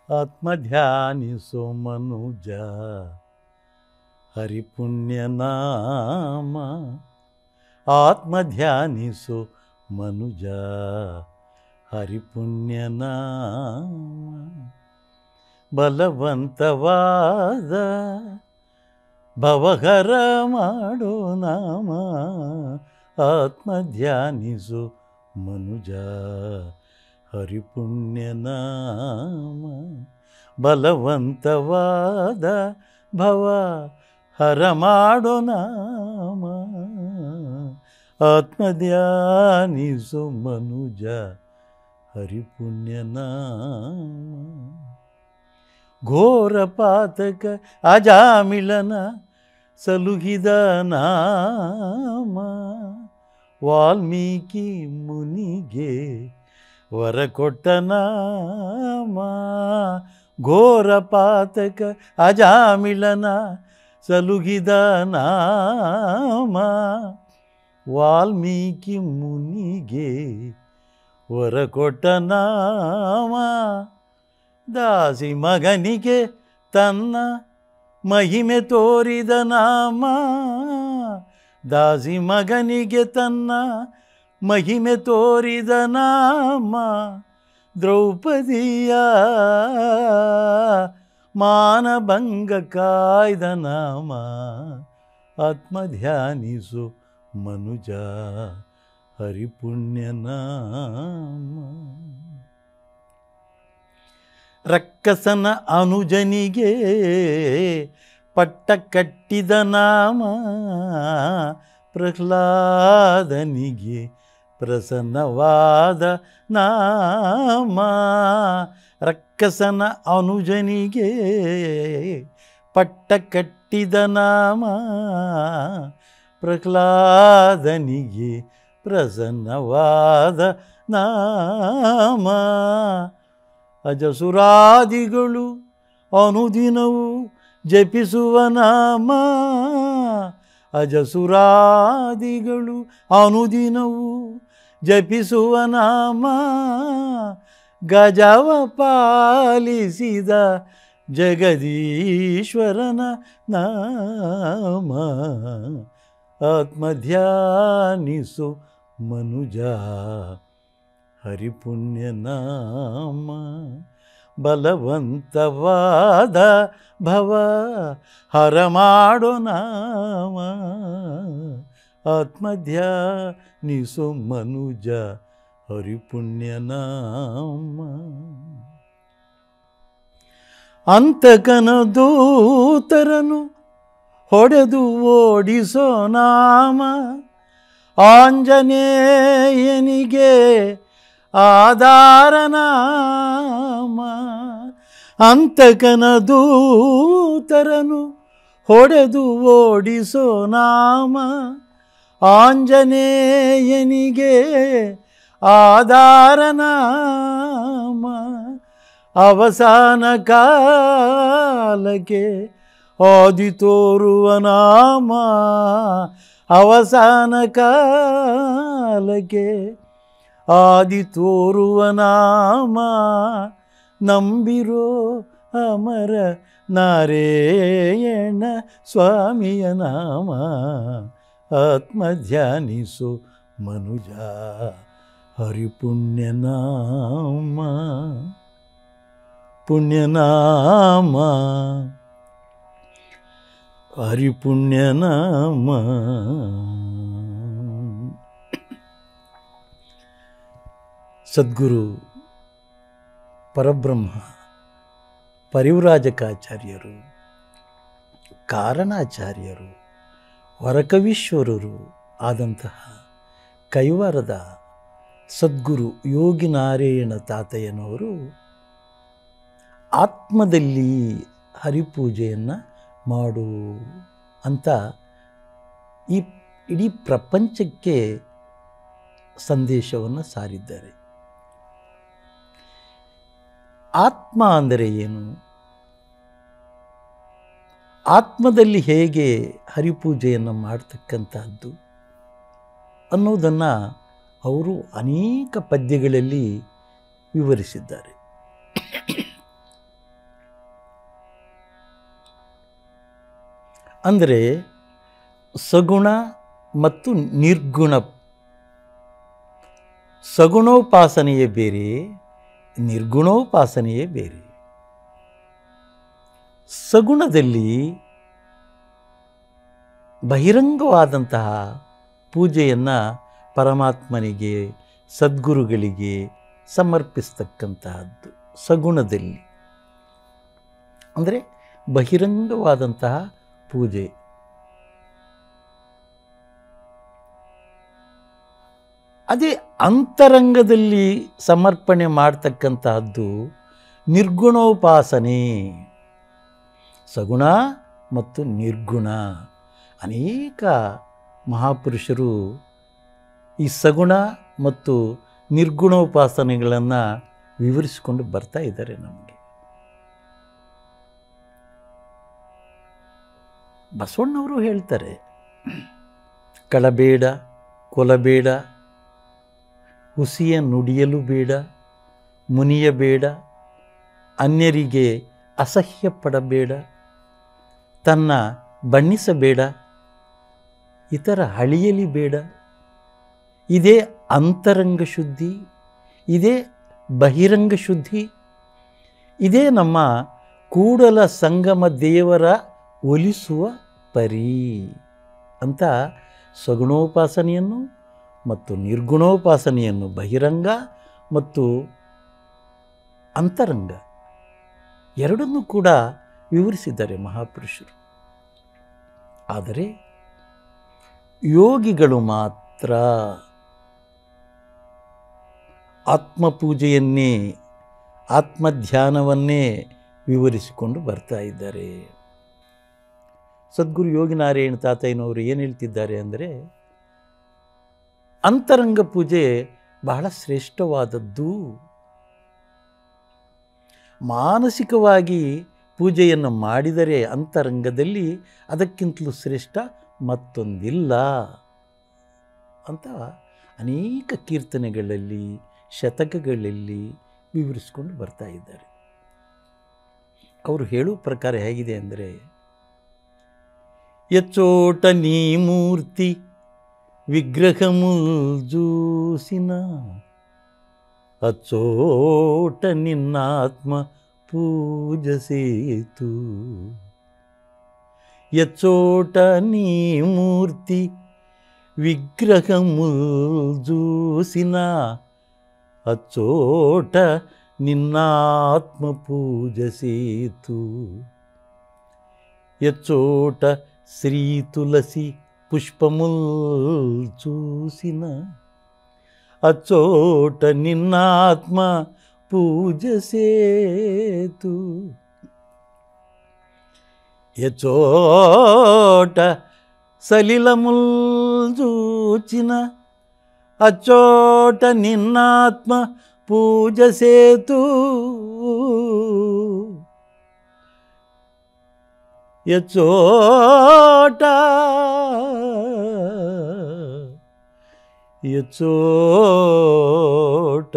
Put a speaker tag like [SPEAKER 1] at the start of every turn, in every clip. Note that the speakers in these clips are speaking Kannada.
[SPEAKER 1] ಆತ್ಮಧ್ಯಾನಿಸೋ ಮನುಜ ಹರಿಪುಣ್ಯ ನಾಮ ಆತ್ಮಧ್ಯಾನಿಸೋ ಮನುಜ ಹರಿಪುಣ್ಯ ನಾಮ ಬಲವಂತವಾದ ಭವಹರ ಮಾಡೋ ನಾಮ ಆತ್ಮಧ್ಯಾನಿಸು ಮನುಜ ಹರಿಪುಣ್ಯ ನಾಮ ಬಲವಂತವಾದ ಭವ ಹರ ಮಾಡೋ ನಾಮ ಆತ್ಮಧ್ಯಾನಿಸು ಮನುಜ ಹರಿಪುಣ್ಯ ನಾಮ ಘೋರ ಪಾತಕ ಅಜಾಮಿಳನ ಸಲುಹಿದ ನಾಮ ವಾಲ್ಮೀಕಿ ಮುನಿಗೆ ವರ ಕೊಟ್ಟ ನಾಮ ಘೋರ ಪಾತಕ ಅಜಾಮಿಳನ ಸಲುಹಿದ ನಾಮ ವಾಲ್ಮೀಕಿ ಮುನಿಗೆ ವರ ಕೊಟ್ಟ ನಾಮ ದಾಸಿ ಮಗನಿಗೆ ತನ್ನ ಮಹಿಮೆ ತೋರಿದ ನಾಮ ದಾಸಿ ಮಗನಿಗೆ ತನ್ನ ಮಹಿಮೆ ತೋರಿದ ನಾಮ ದ್ರೌಪದಿಯ ಮಾನಭಂಗ ಕಾಯ್ದ ನಾಮ ಆತ್ಮಧ್ಯಾನಿಸು ಮನುಜ ಹರಿಪುಣ್ಯ ನಾಮ ರಕ್ಕಸನ ಅನುಜನಿಗೆ ಪಟ್ಟ ಕಟ್ಟಿದ ನಾಮ ಪ್ರಹ್ಲಾದನಿಗೆ ಪ್ರಸನ್ನವಾದ ನಾಮ ರಕ್ಕಸನ ಅನುಜನಿಗೆ ಪಟ್ಟ ಕಟ್ಟಿದ ನಾಮ ಪ್ರಹ್ಲಾದನಿಗೆ ಪ್ರಸನ್ನವಾದ ನಾಮ ಅಜಸುರಾದಿಗಳು ಅನುದಿನವು ಜಪಿಸುವ ನಾಮ ಅಜಸುರಾದಿಗಳು ಅನುದಿನವು ಜಪಿಸುವ ನಾಮ ಗಜವ ಪಾಲಿಸಿದ ಜಗದೀಶ್ವರನ ನಾಮ ಆತ್ಮಧ್ಯಾನಿಸು ಮನುಜ ಹರಿಪುಣ್ಯ ನಾಮ ಬಲವಂತವಾದ ಭವ ಹರ ಮಾಡೋ ನಾಮ ಆತ್ಮಧ್ಯಾನಿಸು ಮನುಜ ಹರಿಪುಣ್ಯ ನಾಮ ಅಂತಕನ ದೂತರನು ಹೊಡೆದು ಓಡಿಸೋ ನಾಮ ಆಂಜನೇಯನಿಗೆ ಆಧಾರ ನಾಮ ಅಂತಕನ ದೂತರನು ಹೊಡೆದು ಓಡಿಸೋ ನಾಮ ಆಂಜನೇಯನಿಗೆ ಆಧಾರ ನಾಮ ಅವಸಾನ ಕಾಲಕ್ಕೆ ಆದಿ ತೋರುವ ನಾಮ ಅವಸಾನ ಕಾಲಕ್ಕೆ ಆದಿ ತೋರುವ ನಾಮ ನಂಬಿರೋ ಅಮರ ನಾರಾಯಣ ಸ್ವಾಮಿಯ ನಾಮ ಆತ್ಮಧ್ಯಾನಿಸು ಮನುಜ ಹರಿಪುಣ್ಯ ನಾಮ ಪುಣ್ಯನಾಮ ಹರಿಪುಣ್ಯನಾಮ ಸದ್ಗುರು ಪರಬ್ರಹ್ಮ ಪರಿವ್ರಾಜಕಾಚಾರ್ಯರು ಕಾರಣಾಚಾರ್ಯರು ವರಕವೀಶ್ವರರು ಆದಂತಹ ಕೈವಾರದ ಸದ್ಗುರು ಯೋಗಿನಾರಾಯಣ ತಾತಯ್ಯನವರು ಆತ್ಮದಲ್ಲಿ ಹರಿಪೂಜೆಯನ್ನು ಮಾಡು ಅಂತ ಈ ಇಡೀ ಪ್ರಪಂಚಕ್ಕೆ ಸಂದೇಶವನ್ನು ಸಾರಿದ್ದಾರೆ ಆತ್ಮ ಅಂದರೆ ಏನು ಆತ್ಮದಲ್ಲಿ ಹೇಗೆ ಹರಿಪೂಜೆಯನ್ನು ಮಾಡ್ತಕ್ಕಂತಹದ್ದು ಅನ್ನೋದನ್ನು ಅವರು ಅನೇಕ ಪದ್ಯಗಳಲ್ಲಿ ವಿವರಿಸಿದ್ದಾರೆ ಅಂದರೆ ಸಗುಣ ಮತ್ತು ನಿರ್ಗುಣ ಸಗುಣೋಪಾಸನೆಯೇ ಬೇರೆ ನಿರ್ಗುಣೋಪಾಸನೆಯೇ ಬೇರೆ ಸಗುಣದಲ್ಲಿ ಬಹಿರಂಗವಾದಂತಹ ಪೂಜೆಯನ್ನು ಪರಮಾತ್ಮನಿಗೆ ಸದ್ಗುರುಗಳಿಗೆ ಸಮರ್ಪಿಸ್ತಕ್ಕಂತಹದ್ದು ಸಗುಣದಲ್ಲಿ ಅಂದರೆ ಬಹಿರಂಗವಾದಂತಹ ಪೂಜೆ ಅದೇ ಅಂತರಂಗದಲ್ಲಿ ಸಮರ್ಪಣೆ ಮಾಡ್ತಕ್ಕಂತಹದ್ದು ನಿರ್ಗುಣೋಪಾಸನೆ ಸಗುಣ ಮತ್ತು ನಿರ್ಗುಣ ಅನೇಕ ಮಹಾಪುರುಷರು ಈ ಸಗುಣ ಮತ್ತು ನಿರ್ಗುಣೋಪಾಸನೆಗಳನ್ನು ವಿವರಿಸಿಕೊಂಡು ಬರ್ತಾ ಇದ್ದಾರೆ ನಮಗೆ ಬಸವಣ್ಣವರು ಹೇಳ್ತಾರೆ ಕಳಬೇಡ ಕೊಲಬೇಡ ಹುಸಿಯ ನುಡಿಯಲು ಬೇಡ ಮುನಿಯಬೇಡ ಅನ್ಯರಿಗೆ ಅಸಹ್ಯ ಪಡಬೇಡ ತನ್ನ ಬಣ್ಣಿಸಬೇಡ ಇತರ ಹಳಿಯಲಿ ಬೇಡ ಇದೇ ಅಂತರಂಗ ಶುದ್ಧಿ ಇದೇ ಬಹಿರಂಗ ಶುದ್ಧಿ ಇದೇ ನಮ್ಮ ಕೂಡಲ ಸಂಗಮ ದೇವರ ಒಲಿಸುವ ಪರಿ ಅಂತ ಸಗುಣೋಪಾಸನೆಯನ್ನು ಮತ್ತು ನಿರ್ಗುಣೋಪಾಸನೆಯನ್ನು ಬಹಿರಂಗ ಮತ್ತು ಅಂತರಂಗ ಎರಡನ್ನೂ ಕೂಡ ವಿವರಿಸಿದ್ದಾರೆ ಮಹಾಪುರುಷರು ಆದರೆ ಯೋಗಿಗಳು ಮಾತ್ರ ಆತ್ಮಪೂಜೆಯನ್ನೇ ಆತ್ಮಧ್ಯಾನವನ್ನೇ ವಿವರಿಸಿಕೊಂಡು ಬರ್ತಾ ಇದ್ದಾರೆ ಸದ್ಗುರು ಯೋಗಿನಾರಾಯಣ ತಾತಯ್ಯನವರು ಏನು ಹೇಳ್ತಿದ್ದಾರೆ ಅಂದರೆ ಅಂತರಂಗ ಪೂಜೆ ಬಹಳ ಶ್ರೇಷ್ಠವಾದದ್ದು ಮಾನಸಿಕವಾಗಿ ಪೂಜೆಯನ್ನು ಮಾಡಿದರೆ ಅಂತರಂಗದಲ್ಲಿ ಅದಕ್ಕಿಂತಲೂ ಶ್ರೇಷ್ಠ ಮತ್ತೊಂದಿಲ್ಲ ಅಂತ ಅನೇಕ ಕೀರ್ತನೆಗಳಲ್ಲಿ ಶತಕಗಳಲ್ಲಿ ವಿವರಿಸಿಕೊಂಡು ಬರ್ತಾ ಇದ್ದಾರೆ ಅವರು ಹೇಳುವ ಪ್ರಕಾರ ಹೇಗಿದೆ ಅಂದರೆ ಎಚ್ಚೋಟ ನೀ ಮೂರ್ತಿ ವಿಗ್ರಹಮುಲ್ಜೂಸಿನ ಅಚ್ಚೋಟ ನಿನ್ನಾತ್ಮ ಪೂಜಸೇತು ಎಚ್ಚೋಟ ನೀ ಮೂರ್ತಿ ವಿಗ್ರಹಮುಲ್ಜೂಸಿನ ಅಚ್ಚೋಟ ನಿನ್ನಾತ್ಮ ಪೂಜಸೇತು ఎచ్చోట శ్రీ తులసి పుష్పముల్ చూసిన అచ్చోట నిన్నాత్మ పూజ సేతు ఎచ్చోట సలిలముల్ చూచిన అచ్చోట నిన్నాత్మ పూజ సేతు ఎచ్చోట ఎచ్చోట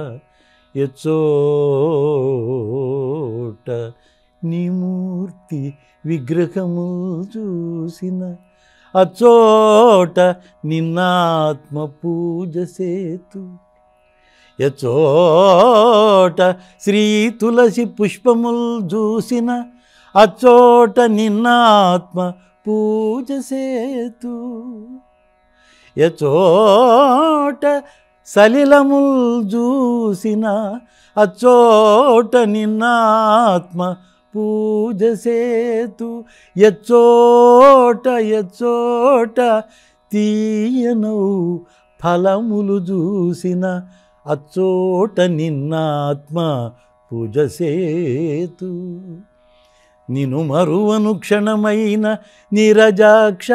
[SPEAKER 1] ఎచ్చోట నీ మూర్తి విగ్రహము చూసిన అచ్చోట నిన్నాత్మ పూజ సేతు ఎచ్చోట శ్రీ తులసి పుష్పముల్ చూసిన అచ్చోట నిన్నాత్మ పూజ సేతు ఎచోట సలిలముల్ చూసిన అచ్చోట నిన్నాత్మ పూజ సేతు ఎచ్చోట ఎచ్చోట తీయనౌ ఫలములు చూసిన అచ్చోట నిన్నాత్మ పూజ సేతు నిను మరువను క్షణమైన నీరజాక్ష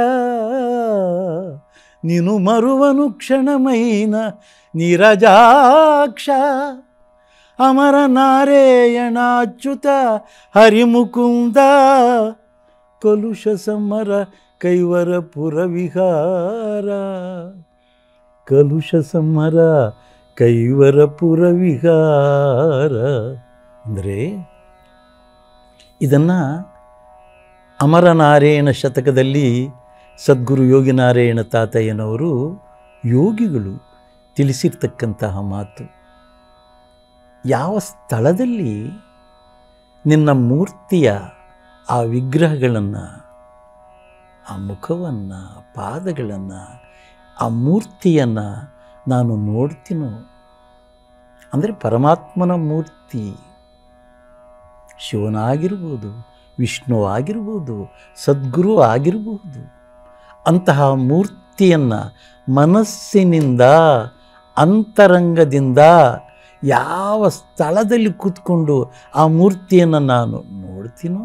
[SPEAKER 1] నిను మరువను క్షణమైన నీరజాక్ష అమర నారాయణాచ్యుత హరిముకుంద కలుష సమర కైవరపుర ವಿಹಾರ ಕಲುಷ ಸಮರ ಕೈವರಪುರ ವಿಹಾರ ಅಂದರೆ ಇದನ್ನು ಅಮರನಾರಾಯಣ ಶತಕದಲ್ಲಿ ಸದ್ಗುರು ಯೋಗಿನಾರಾಯಣ ತಾತಯ್ಯನವರು ಯೋಗಿಗಳು ತಿಳಿಸಿರ್ತಕ್ಕಂತಹ ಮಾತು ಯಾವ ಸ್ಥಳದಲ್ಲಿ ನಿನ್ನ ಮೂರ್ತಿಯ ಆ ವಿಗ್ರಹಗಳನ್ನು ಆ ಮುಖವನ್ನು ಪಾದಗಳನ್ನು ಆ ಮೂರ್ತಿಯನ್ನು ನಾನು ನೋಡ್ತೀನೋ ಅಂದರೆ ಪರಮಾತ್ಮನ ಮೂರ್ತಿ ಶಿವನಾಗಿರ್ಬೋದು ವಿಷ್ಣು ಆಗಿರ್ಬೋದು ಸದ್ಗುರು ಆಗಿರ್ಬೋದು ಅಂತಹ ಮೂರ್ತಿಯನ್ನು ಮನಸ್ಸಿನಿಂದ ಅಂತರಂಗದಿಂದ ಯಾವ ಸ್ಥಳದಲ್ಲಿ ಕೂತ್ಕೊಂಡು ಆ ಮೂರ್ತಿಯನ್ನು ನಾನು ನೋಡ್ತೀನೋ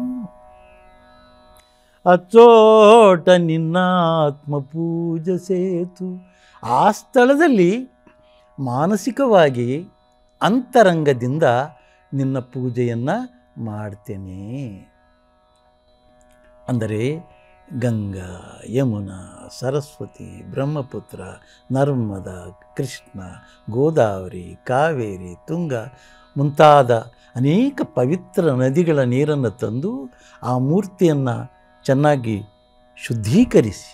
[SPEAKER 1] ಅಚ್ಚೋಟ ನಿನ್ನ ಆತ್ಮ ಪೂಜೆ ಸೇತು ಆ ಸ್ಥಳದಲ್ಲಿ ಮಾನಸಿಕವಾಗಿ ಅಂತರಂಗದಿಂದ ನಿನ್ನ ಪೂಜೆಯನ್ನು ಮಾಡ್ತೇನೆ ಅಂದರೆ ಗಂಗಾ ಯಮುನಾ ಸರಸ್ವತಿ ಬ್ರಹ್ಮಪುತ್ರ ನರ್ಮದ ಕೃಷ್ಣ ಗೋದಾವರಿ ಕಾವೇರಿ ತುಂಗ ಮುಂತಾದ ಅನೇಕ ಪವಿತ್ರ ನದಿಗಳ ನೀರನ್ನು ತಂದು ಆ ಮೂರ್ತಿಯನ್ನು ಚೆನ್ನಾಗಿ ಶುದ್ಧೀಕರಿಸಿ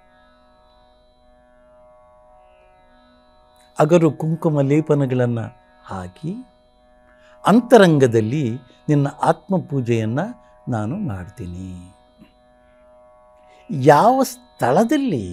[SPEAKER 1] ಅಗರು ಕುಂಕುಮ ಲೇಪನಗಳನ್ನು ಹಾಕಿ ಅಂತರಂಗದಲ್ಲಿ ನಿನ್ನ ಆತ್ಮಪೂಜೆಯನ್ನು ನಾನು ಮಾಡ್ತೀನಿ ಯಾವ ಸ್ಥಳದಲ್ಲಿ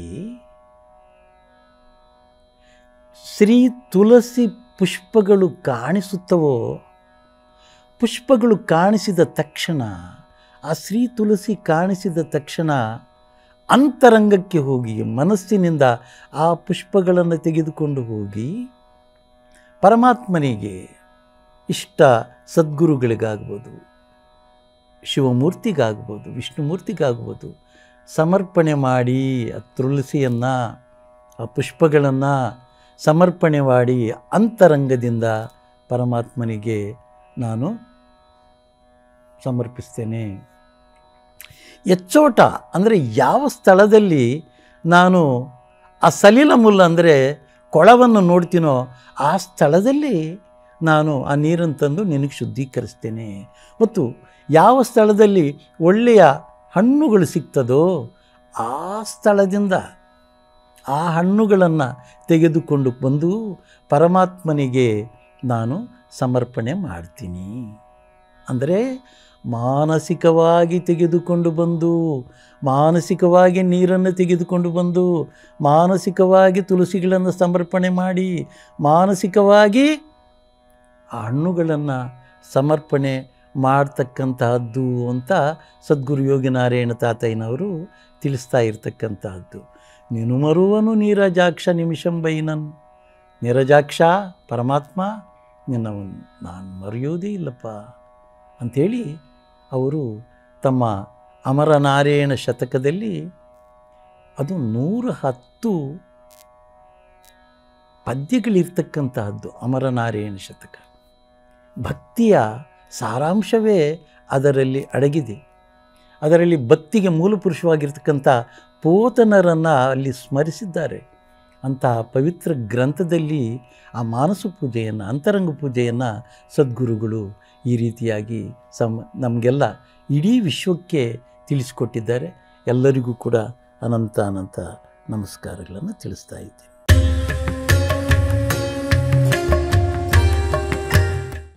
[SPEAKER 1] ಶ್ರೀ ತುಳಸಿ ಪುಷ್ಪಗಳು ಕಾಣಿಸುತ್ತವೋ ಪುಷ್ಪಗಳು ಕಾಣಿಸಿದ ತಕ್ಷಣ ಆ ಶ್ರೀ ತುಳಸಿ ಕಾಣಿಸಿದ ತಕ್ಷಣ ಅಂತರಂಗಕ್ಕೆ ಹೋಗಿ ಮನಸ್ಸಿನಿಂದ ಆ ಪುಷ್ಪಗಳನ್ನು ತೆಗೆದುಕೊಂಡು ಹೋಗಿ ಪರಮಾತ್ಮನಿಗೆ ಇಷ್ಟ ಸದ್ಗುರುಗಳಿಗಾಗ್ಬೋದು ಶಿವಮೂರ್ತಿಗಾಗ್ಬೋದು ವಿಷ್ಣುಮೂರ್ತಿಗಾಗ್ಬೋದು ಸಮರ್ಪಣೆ ಮಾಡಿ ಆ ತುಳಸಿಯನ್ನು ಆ ಪುಷ್ಪಗಳನ್ನು ಸಮರ್ಪಣೆ ಮಾಡಿ ಅಂತರಂಗದಿಂದ ಪರಮಾತ್ಮನಿಗೆ ನಾನು ಸಮರ್ಪಿಸ್ತೇನೆ ಎಚ್ಚೋಟ ಅಂದರೆ ಯಾವ ಸ್ಥಳದಲ್ಲಿ ನಾನು ಆ ಸಲಿಲ ಮುಲ್ಲ ಅಂದರೆ ಕೊಳವನ್ನು ನೋಡ್ತೀನೋ ಆ ಸ್ಥಳದಲ್ಲಿ ನಾನು ಆ ನೀರನ್ನು ತಂದು ನಿನಗೆ ಶುದ್ಧೀಕರಿಸ್ತೇನೆ ಮತ್ತು ಯಾವ ಸ್ಥಳದಲ್ಲಿ ಒಳ್ಳೆಯ ಹಣ್ಣುಗಳು ಸಿಗ್ತದೋ ಆ ಸ್ಥಳದಿಂದ ಆ ಹಣ್ಣುಗಳನ್ನು ತೆಗೆದುಕೊಂಡು ಬಂದು ಪರಮಾತ್ಮನಿಗೆ ನಾನು ಸಮರ್ಪಣೆ ಮಾಡ್ತೀನಿ ಅಂದರೆ ಮಾನಸಿಕವಾಗಿ ತೆಗೆದುಕೊಂಡು ಬಂದು ಮಾನಸಿಕವಾಗಿ ನೀರನ್ನು ತೆಗೆದುಕೊಂಡು ಬಂದು ಮಾನಸಿಕವಾಗಿ ತುಳಸಿಗಳನ್ನು ಸಮರ್ಪಣೆ ಮಾಡಿ ಮಾನಸಿಕವಾಗಿ ಆ ಹಣ್ಣುಗಳನ್ನು ಸಮರ್ಪಣೆ ಮಾಡ್ತಕ್ಕಂತಹದ್ದು ಅಂತ ಸದ್ಗುರು ಯೋಗಿನಾರಾಯಣ ತಾತಯ್ಯನವರು ತಿಳಿಸ್ತಾ ಇರ್ತಕ್ಕಂತಹದ್ದು ನೀನು ಮರುವನು ನೀರಜಾಕ್ಷ ನಿಮಿಷಂ ಬೈನನ್ ನೀರಜಾಕ್ಷ ಪರಮಾತ್ಮ ನಿನ್ನವನ್ನು ನಾನು ಮರೆಯೋದೇ ಇಲ್ಲಪ್ಪ ಅಂಥೇಳಿ ಅವರು ತಮ್ಮ ಅಮರನಾರಾಯಣ ಶತಕದಲ್ಲಿ ಅದು ನೂರ ಹತ್ತು ಪದ್ಯಗಳಿರ್ತಕ್ಕಂತಹದ್ದು ಅಮರನಾರಾಯಣ ಶತಕ ಭಕ್ತಿಯ ಸಾರಾಂಶವೇ ಅದರಲ್ಲಿ ಅಡಗಿದೆ ಅದರಲ್ಲಿ ಭಕ್ತಿಗೆ ಮೂಲಪುರುಷವಾಗಿರ್ತಕ್ಕಂಥ ಪೋತನರನ್ನು ಅಲ್ಲಿ ಸ್ಮರಿಸಿದ್ದಾರೆ ಅಂತಹ ಪವಿತ್ರ ಗ್ರಂಥದಲ್ಲಿ ಆ ಮಾನಸ ಪೂಜೆಯನ್ನು ಅಂತರಂಗ ಪೂಜೆಯನ್ನು ಸದ್ಗುರುಗಳು ಈ ರೀತಿಯಾಗಿ ಸಮ ನಮಗೆಲ್ಲ ಇಡೀ ವಿಶ್ವಕ್ಕೆ ತಿಳಿಸಿಕೊಟ್ಟಿದ್ದಾರೆ ಎಲ್ಲರಿಗೂ ಕೂಡ ಅನಂತ ಅನಂತ ನಮಸ್ಕಾರಗಳನ್ನು ತಿಳಿಸ್ತಾ ಇದ್ದೀನಿ